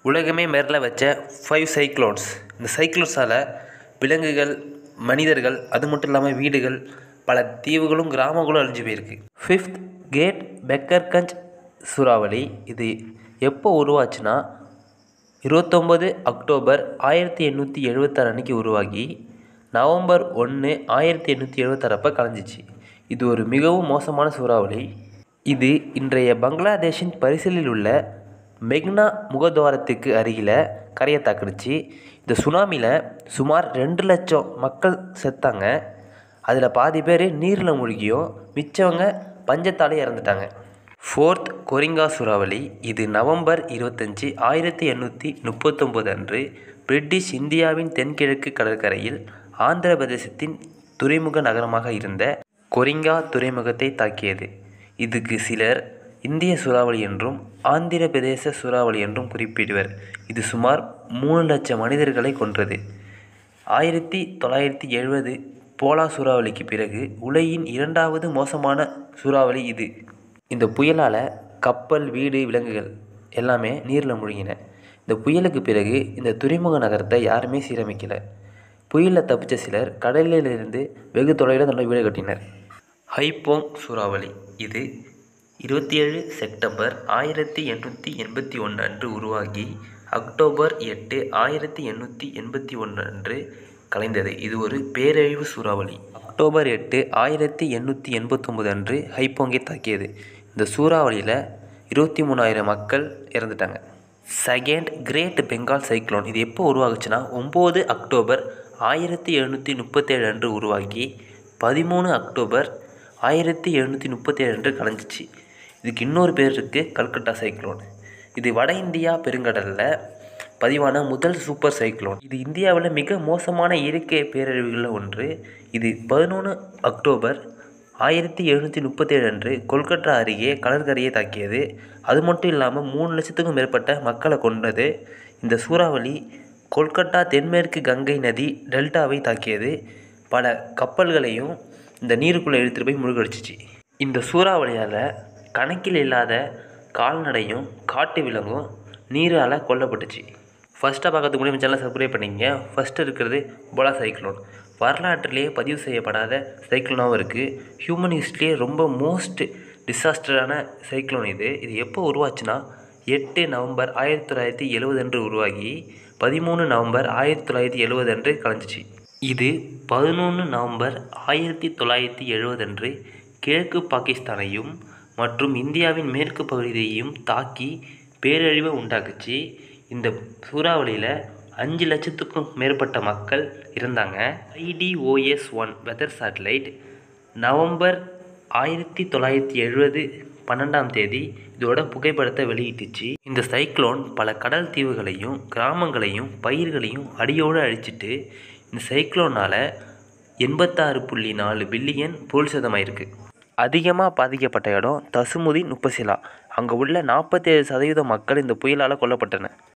உலகமே மிரள வச்ச five cyclones இந்த சைக்ளோன்ஸால் விலங்குகள் மனிதர்கள் அது மட்டும் இல்லாமல் வீடுகள் பல தீவுகளும் கிராமங்களும் அழிஞ்சு போயிருக்கு ஃபிஃப்த் கேட் பெக்கர்கஞ்ச் சூறாவளி இது எப்போ உருவாச்சுன்னா இருபத்தொம்பது அக்டோபர் ஆயிரத்தி எண்ணூற்றி எழுபத்தாறு அன்னைக்கு உருவாகி நவம்பர் ஒன்று ஆயிரத்தி எண்ணூற்றி எழுபத்தாறப்ப கலைஞ்சிச்சு இது ஒரு மிகவும் மோசமான சூறாவளி இது இன்றைய பங்களாதேஷின் பரிசலில் உள்ள மெக்னா முகத்துவாரத்துக்கு அருகில் கரையை தாக்குனுச்சு இந்த சுனாமியில் சுமார் ரெண்டு லட்சம் மக்கள் செத்தாங்க அதில் பாதி பேர் நீரில் மூழ்கியும் மிச்சவங்க பஞ்சத்தாலே இறந்துட்டாங்க ஃபோர்த் கொரிங்கா சூறாவளி இது நவம்பர் இருபத்தஞ்சி ஆயிரத்தி எண்ணூற்றி முப்பத்தொம்போது அன்று பிரிட்டிஷ் இந்தியாவின் தென்கிழக்கு கடற்கரையில் ஆந்திர பிரதேசத்தின் துறைமுக நகரமாக இருந்த கொரிங்கா துறைமுகத்தை தாக்கியது இதுக்கு சிலர் இந்திய சூறாவளி என்றும் ஆந்திர பிரதேச சூறாவளி என்றும் குறிப்பிடுவர் இது சுமார் மூணு லட்சம் மனிதர்களை கொன்றது ஆயிரத்தி தொள்ளாயிரத்தி எழுபது போலா சூறாவளிக்கு பிறகு உலகின் இரண்டாவது மோசமான சூறாவளி இது இந்த புயலால் கப்பல் வீடு விலங்குகள் எல்லாமே நீரில் மூழ்கின இந்த புயலுக்கு பிறகு இந்த துறைமுக நகரத்தை யாருமே சீரமைக்கலை புயலில் தப்பித்த சிலர் கடலிலிருந்து வெகு தொலைவில் தன்னோட வீடு கட்டினர் ஹைப்போங் சூறாவளி இது இருபத்தி ஏழு செப்டம்பர் ஆயிரத்தி எண்ணூற்றி எண்பத்தி ஒன்று அன்று உருவாகி அக்டோபர் எட்டு ஆயிரத்தி எண்ணூற்றி எண்பத்தி ஒன்று அன்று கலைந்தது இது ஒரு பேரழிவு சூறாவளி அக்டோபர் எட்டு ஆயிரத்தி எண்ணூற்றி எண்பத்தொம்போது அன்று ஹைப்போங்கை தாக்கியது இந்த சூறாவளியில் இருபத்தி மூணாயிரம் மக்கள் இறந்துட்டாங்க செகண்ட் கிரேட் பெங்கால் சைக்ளோன் இது எப்போ உருவாகுச்சுன்னா ஒம்பது அக்டோபர் ஆயிரத்தி எழுநூற்றி முப்பத்தேழு அன்று உருவாகி பதிமூணு அக்டோபர் ஆயிரத்தி எழுநூற்றி முப்பத்தேழு அன்று கலைஞ்சிச்சு இதுக்கு இன்னொரு பேர் இருக்குது கல்கட்டா சைக்ளோன் இது வட இந்தியா பெருங்கடலில் பதிவான முதல் சூப்பர் சைக்ளோன் இது இந்தியாவில் மிக மோசமான இயற்கை பேரழிவுகளில் ஒன்று இது பதினொன்று அக்டோபர் ஆயிரத்தி எழுநூற்றி முப்பத்தேழு அன்று கொல்கத்தா அருகே கடற்கரையை தாக்கியது அது மட்டும் இல்லாமல் மூணு லட்சத்துக்கும் மேற்பட்ட மக்களை கொண்டது இந்த சூறாவளி கொல்கத்தா தென்மேற்கு கங்கை நதி டெல்டாவை தாக்கியது பல கப்பல்களையும் இந்த நீருக்குள்ளே இழுத்துட்டு போய் முழுகடிச்சிச்சு இந்த சூறாவளியால் கணக்கில் இல்லாத கால்நடையும் காட்டு விலங்கும் நீரால் கொல்லப்பட்டுச்சு ஃபஸ்ட்டாக பார்க்கறதுக்கு முன்னாடி சேனலை சப்ஸ்கிரைப் பண்ணிங்க ஃபஸ்ட்டு இருக்கிறது போலா சைக்ளோன் வரலாற்றிலேயே பதிவு செய்யப்படாத சைக்ளோனாகவும் இருக்குது ஹியூமன் ஹிஸ்ட்ரியே ரொம்ப மோஸ்ட் டிசாஸ்டரான சைக்ளோன் இது இது எப்போ உருவாச்சுன்னா எட்டு நவம்பர் ஆயிரத்தி தொள்ளாயிரத்தி எழுபது அன்று உருவாகி பதிமூணு நவம்பர் ஆயிரத்தி தொள்ளாயிரத்தி எழுபது அன்று கலைஞ்சிச்சு இது பதினொன்று நவம்பர் ஆயிரத்தி தொள்ளாயிரத்தி எழுபது அன்று கிழக்கு பாகிஸ்தானையும் மற்றும் இந்தியாவின் மேற்கு பகுதியையும் தாக்கி பேரழிவை உண்டாக்குச்சு இந்த சூறாவளியில் அஞ்சு லட்சத்துக்கும் மேற்பட்ட மக்கள் இருந்தாங்க ITOS one weather satellite November ஆயிரத்தி தொள்ளாயிரத்தி எழுபது பன்னெண்டாம் தேதி இதோட புகைப்படத்தை வெளியிட்டுச்சு இந்த சைக்ளோன் பல கடல் தீவுகளையும் கிராமங்களையும் பயிர்களையும் அடியோடு அழிச்சிட்டு இந்த சைக்ளோனால் எண்பத்தாறு புள்ளி நாலு பில்லியன் பொருள் சேதமாயிருக்கு அதிகமாக பாதிக்கப்பட்ட இடம் தசுமுதீன் உப்பசிலா அங்கே உள்ள நாற்பத்தேழு சதவீத மக்கள் இந்த புயலால் கொல்லப்பட்டனர்